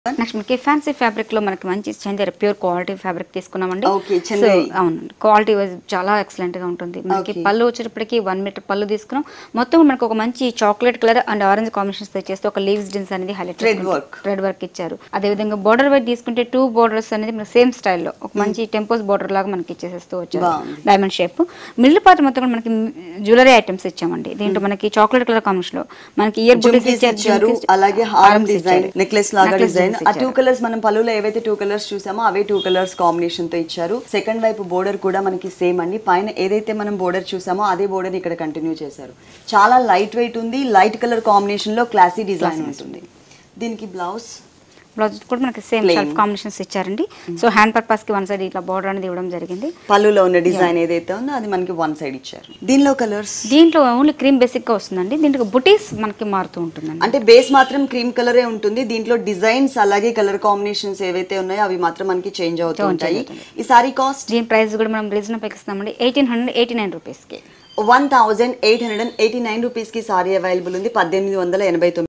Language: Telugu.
నెక్స్ట్ మనకి ఫ్యాన్సీ ఫ్యాబ్రిక్ లో మనకి మంచి చందేరి ప్యూర్ క్వాలిటీ ఫ్యాబ్రిక్ తీసుకున్నామండి Okay, సో చందేరి. అవునండి క్వాలిటీ వైజ్ చాలా ఎక్సలెంట్ గా ఉంటుంది మనకి Okay. పళ్ళు వచ్చేటప్పటికి వన్ మీటర్ పళ్ళు తీసుకున్నాం మొత్తం మనకు ఒక మంచి chocolate colour and orange combinations తో చేస్తే ఒక లీవ్స్ డిజైన్స్ అనేది highlight Thread work. Thread work ఇచ్చారు అదే విధంగా బోర్డర్ వైజ్ తీసుకుంటే టూ బోర్డర్స్ అనేది మనకి సేమ్ స్టైల్లో ఒక మంచి టెంపోస్ బోర్డర్ లాగా మనకి ఇచ్చేసేస్తూ వచ్చారు బాగుంది. డైమండ్ షేప్ మిడిల్ పార్ట్ మొత్తం కూడా మనకి జ్యువెలరీ ఐటమ్స్ ఇచ్చామండి దీంట్లో మనకి చాక్లెట్ కలర్ కాంబినేషన్ లో మనకి ఇయర్ బుటీస్ జుమ్కీస్ ఇచ్చారు ఇచ్చారు జుమ్కీస్, అలాగే హారం హారమ్స్ డిజైన్ ఇచ్చారు. నెక్లెస్ లాగా Necklace డిజైన్ designs ఆ టూ ఇచ్చారు. కలర్స్ మనం పళ్ళులో ఏవైతే టూ కలర్స్ చూసామో అవే టూ కలర్స్ కాంబినేషన్ తో ఇచ్చారు సెకండ్ వైపు బోర్డర్ కూడా మనకి సేమ్ అండి పైన ఏదైతే మనం బోర్డర్ చూసామో అదే బోర్డర్ ఇక్కడ కంటిన్యూ చేశారు చాలా లైట్ వెయిట్ ఉంది లైట్ కలర్ కాంబినేషన్ లో క్లాసీ డిజైన్ ఉంటుంది దీనికి బ్లౌజ్ బ్లౌజ్ కూడా మనకి సేమ్ Plain. షెల్ఫ్ కాంబినేషన్స్ ఇచ్చారండి సో హ్యాండ్ పర్పస్ కి వన్ సైడ్ ఇట్లా బోర్డర్ అనేది ఇవ్వడం జరిగింది పళ్ళులో ఉన్న డిజైన్ ఏదైతే ఉందో అది మనకి వన్ సైడ్ ఇచ్చారు దీనిలో కలర్స్ దీంట్లో ఓన్లీ క్రీమ్ బేసిక్ గా వస్తుందండి దీంట్లో బుటీస్ మనకి మారుతూ ఉంటుందండి అంటే బేస్ మాత్రం క్రీమ్ కలరే ఉంటుంది దీంట్లో డిజైన్స్ అలాగే కలర్ కాంబినేషన్స్ ఏవైతే ఉన్నాయో అవి మాత్రం మనకి చేంజ్ అవుతూ Change ఉంటాయి అవుతుంది. ఈ సారీ కాస్ట్ దీని ప్రైస్ కూడా మనం రీజనబుల్ ఇస్తామండి ఎయిటీన్ హండ్రెడ్ ఎయిటీ నైన్ రూపీస్కి one thousand eight hundred and eighty nine రూపీస్కి సారీ అవైలబుల్ ఉంది పద్దెనిమిది వందల ఎనభై తొమ్మిది